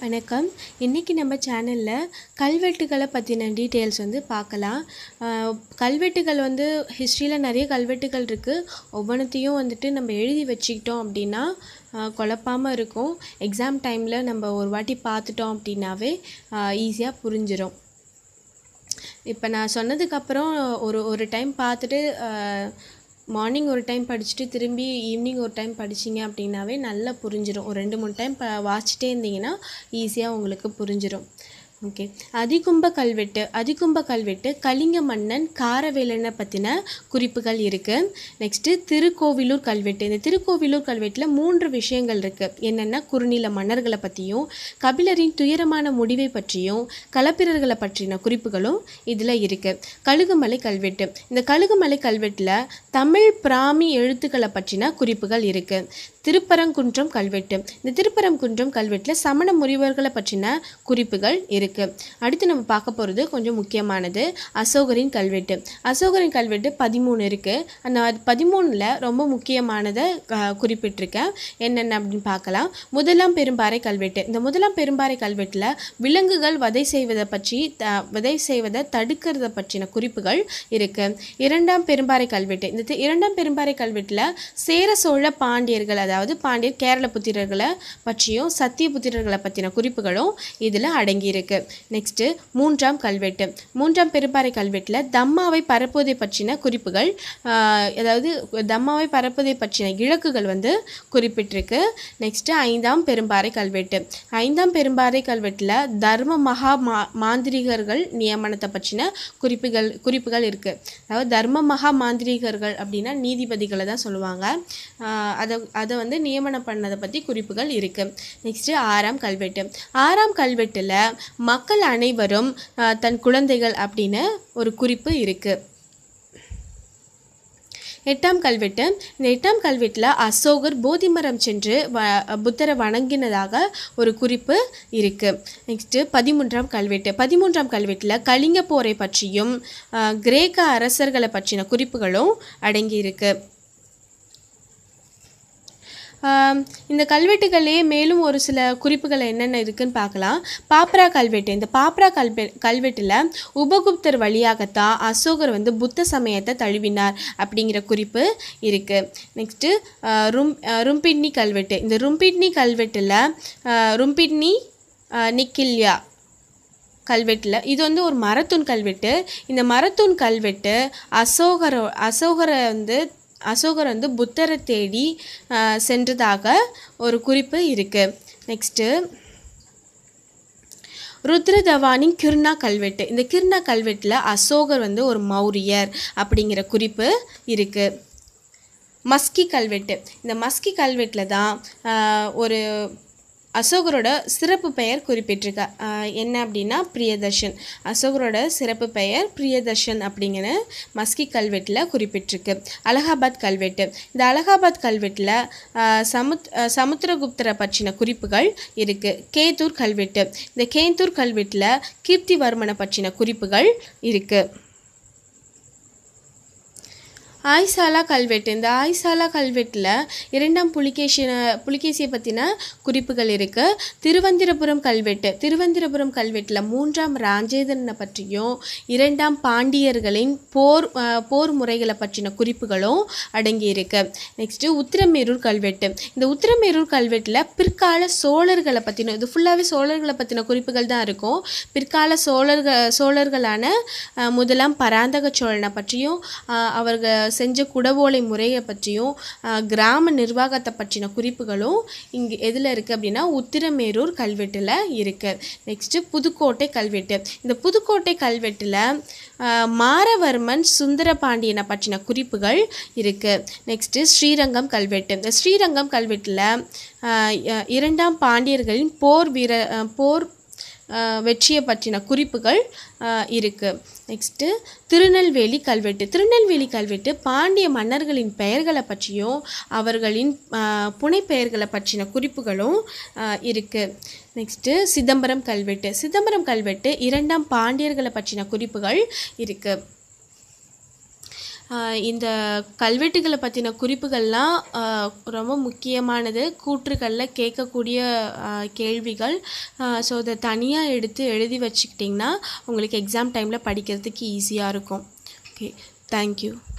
வணக்கம் இன்றைக்கி நம்ம சேனலில் கல்வெட்டுகளை பற்றின டீட்டெயில்ஸ் வந்து பார்க்கலாம் ஆஹ் கல்வெட்டுகள் வந்து ஹிஸ்ட்ரியில் நிறைய கல்வெட்டுகள் இருக்குது ஒவ்வொன்றத்தையும் வந்துட்டு நம்ம எழுதி வச்சுக்கிட்டோம் அப்படின்னா ஆஹ் குழப்பாம இருக்கும் எக்ஸாம் டைமில் நம்ம ஒரு வாட்டி பார்த்துட்டோம் அப்படின்னாவே ஈஸியாக புரிஞ்சிடும் இப்போ நான் சொன்னதுக்கப்புறம் ஒரு ஒரு டைம் பார்த்துட்டு மார்னிங் ஒரு டைம் படிச்சுட்டு திரும்பி ஈவினிங் ஒரு டைம் படிச்சிங்க அப்படின்னாவே நல்லா புரிஞ்சிடும் ஒரு ரெண்டு மூணு டைம் ப வாசிச்சிட்டே இருந்தீங்கன்னா ஈஸியாக உங்களுக்கு புரிஞ்சிடும் ஓகே அதிகும்ப கல்வெட்டு அதிகும்ப கல்வெட்டு கலிங்க மன்னன் காரவேலனை பற்றின குறிப்புகள் இருக்குது நெக்ஸ்ட்டு திருக்கோவிலூர் கல்வெட்டு இந்த திருக்கோவிலூர் கல்வெட்டில் மூன்று விஷயங்கள் இருக்குது என்னென்னா குறுநில மன்னர்களை பற்றியும் கபிலரின் துயரமான முடிவை பற்றியும் களப்பிரர்களை பற்றின குறிப்புகளும் இதில் இருக்குது கழுகுமலை கல்வெட்டு இந்த கழுகுமலை கல்வெட்டில் தமிழ் பிராமி எழுத்துக்களை பற்றின குறிப்புகள் இருக்குது திருப்பரங்குன்றம் கல்வெட்டு இந்த திருப்பரங்குன்றம் கல்வெட்டில் சமண முறிவர்களை பற்றின குறிப்புகள் இருக்குது அடுத்து நம்ம பார்க்க போகிறது கொஞ்சம் முக்கியமானது அசோகரின் கல்வெட்டு அசோகரின் கல்வெட்டு பதிமூணு இருக்குது அந்த பதிமூணில் ரொம்ப முக்கியமானதை அஹ், குறிப்பிட்டிருக்கேன் என்னென்ன அப்படின்னு பார்க்கலாம் முதலாம் பெரும்பாறை கல்வெட்டு இந்த முதலாம் பெரும்பாறை கல்வெட்டில் விலங்குகள் வதை செய்வதை பற்றி த வதை செய்வதை தடுக்கிறத பற்றின குறிப்புகள் இருக்குது இரண்டாம் பெரும்பாறை கல்வெட்டு இந்த தி- இரண்டாம் பெரும்பாறை கல்வெட்டில் சேர சோழ பாண்டியர்கள் அதாவது பாண்டியர் கேரள புத்திரர்களை பற்றியும் சத்திய புத்திரர்களை பற்றின குறிப்புகளும் இதில் அடங்கியிருக்கு நெக்ஸ்ட்டு மூன்றாம் கல்வெட்டு மூன்றாம் பெரும்பாறை கல்வெட்டில் தம்மாவை பரப்புவதை பற்றின குறிப்புகள் ஆஹ், அதாவது தம்மாவை பரப்புவதை பற்றின இலக்குகள் வந்து குறிப்பிட்டிருக்கு நெக்ஸ்ட்டு ஐந்தாம் பெரும்பாறை கல்வெட்டு ஐந்தாம் பெரும்பாறை கல்வெட்டில் தர்ம மகா மா மாந்திரிகர்கள் நியமனத்தை பற்றின குறிப்புகள் குறிப்புகள் இருக்குது அதாவது தர்ம மகா மாந்திரிகர்கள் அப்படின்னா நீதிபதிகளை தான் சொல்லுவாங்க ஆஹ் அதை அதை வந்து நியமனம் பண்ணதை பற்றி குறிப்புகள் இருக்குது நெக்ஸ்ட்டு ஆறாம் கல்வெட்டு ஆறாம் கல்வெட்டில் மக்கள் அனைவரும் ஆஹ் தன் குழந்தைகள் அப்படின்னு ஒரு குறிப்பு இருக்குது எட்டாம் கல்வெட்டு இந்த எட்டாம் கல்வெட்டில் அசோகர் போதிமரம் சென்று வ புத்தரை வணங்கினதாக ஒரு குறிப்பு இருக்குது நெக்ஸ்ட்டு பதிமூன்றாம் கல்வெட்டு பதிமூன்றாம் கல்வெட்டில் கலிங்க போரை பற்றியும் ஆஹ், கிரேக்க அரசர்களை பற்றின குறிப்புகளும் அடங்கியிருக்கு ஆம், இந்த கல்வெட்டுகளே மேலும் ஒரு சில குறிப்புகள் என்னென்ன இருக்குன்னு பார்க்கலாம் பாப்ரா கல்வெட்டு இந்த பாப்ரா கல்வெ கல்வெட்டில் உபகுப்தர் வழியாகத்தான் அசோகர் வந்து புத்த சமயத்தை தழுவினார் அப்படிங்கிற குறிப்பு இருக்குது நெக்ஸ்ட்டு ரும் அஹ், ரும்பிட்னி கல்வெட்டு இந்த ரும்பிட்னி கல்வெட்டில் அஹ், ரும்பிட்னி அஹ், நிக்கில்யா கல்வெட்டில் இது வந்து ஒரு மரத்தூண் கல்வெட்டு இந்த மரத்தூண் கல்வெட்டு அசோகர அசோகரை வந்து அசோகர் வந்து புத்தரை தேடி ஆஹ், சென்றதாக ஒரு குறிப்பு இருக்குது நெக்ஸ்ட்டு ருத்ரதவானின் கிருணா கல்வெட்டு இந்த கிருணா கல்வெட்டில் அசோகர் வந்து ஒரு மௌரியர் அப்படிங்கிற குறிப்பு இருக்குது மஸ்கி கல்வெட்டு இந்த மஸ்கி கல்வெட்டில் தான் ஆஹ், ஒரு அசோகரோட சிறப்பு பெயர் குறிப்பிட்டிருக்கா ஆஹ், என்ன அப்படின்னா பிரியதர்ஷன் அசோகரோட சிறப்பு பெயர் பிரியதர்ஷன் அப்படிங்கிற மஸ்கி கல்வெட்டில் குறிப்பிட்டிருக்கு அலகாபாத் கல்வெட்டு இந்த அலகாபாத் கல்வெட்டில் ஆஹ், சமுத் ஆஹ், சமுத்திரகுப்தரை பற்றின குறிப்புகள் இருக்குது கேத்தூர் கல்வெட்டு இந்த கேத்தூர் கல்வெட்டில் கீர்த்திவர்மனை பற்றின குறிப்புகள் இருக்குது ஆய்சாலா கல்வெட்டு இந்த ஆய்சாலா கல்வெட்டில் இரண்டாம் புலிகேசிய புலிகேசியை பற்றின குறிப்புகள் இருக்குது திருவந்திரபுரம் கல்வெட்டு திருவந்திரபுரம் கல்வெட்டில் மூன்றாம் ராஜேந்திரனை பற்றியும் இரண்டாம் பாண்டியர்களின் போர் அஹ், போர் முறைகளை பற்றின குறிப்புகளும் அடங்கியிருக்கு நெக்ஸ்ட்டு உத்திரமேரூர் கல்வெட்டு இந்த உத்திரமேரூர் கல்வெட்டில் பிற்கால சோழர்களை பற்றின இது ஃபுல்லாகவே சோழர்களை பற்றின குறிப்புகள் தான் இருக்கும் பிற்கால சோழர்கள் சோழர்களான அஹ், முதலாம் பராந்தக சோழனை பற்றியும் அஹ், அவர்கள் செஞ்ச குடவோலை முறையை பற்றியும் அஹ், கிராம நிர்வாகத்தை பற்றின குறிப்புகளும் இங்கே எதில் இருக்குது அப்படின்னா உத்திரமேரூர் கல்வெட்டில் இருக்குது நெக்ஸ்ட்டு புதுக்கோட்டை கல்வெட்டு இந்த புதுக்கோட்டை கல்வெட்டில் அஹ், மாரவர்மன் சுந்தரபாண்டியனை பற்றின குறிப்புகள் இருக்குது நெக்ஸ்ட்டு ஸ்ரீரங்கம் கல்வெட்டு இந்த ஸ்ரீரங்கம் கல்வெட்டில் அஹ், இ- இரண்டாம் பாண்டியர்களின் போர் வீர அஹ், போர் அஹ், வெற்றியை பற்றின குறிப்புகள் இருக்குது நெக்ஸ்ட்டு திருநெல்வேலி கல்வெட்டு திருநெல்வேலி கல்வெட்டு பாண்டிய மன்னர்களின் பெயர்களை பற்றியும் அவர்களின் அஹ், புனைப்பெயர்களை பற்றின குறிப்புகளும் இருக்குது நெக்ஸ்ட்டு சிதம்பரம் கல்வெட்டு சிதம்பரம் கல்வெட்டு இரண்டாம் பாண்டியர்களை பற்றின குறிப்புகள் இருக்குது ஆஹ் இந்த கல்வெட்டுகளை பற்றின குறிப்புகள்லாம் ஆஹ் ரொம்ப முக்கியமானது கூற்றுகளில் கேட்கக்கூடிய ஆஹ் கேள்விகள் ஸோ அதை தனியாக எடுத்து எழுதி வச்சுக்கிட்டிங்கன்னா உங்களுக்கு எக்ஸாம் டைமில் படிக்கிறதுக்கு ஈஸியாக இருக்கும் ஓகே தேங்க்யூ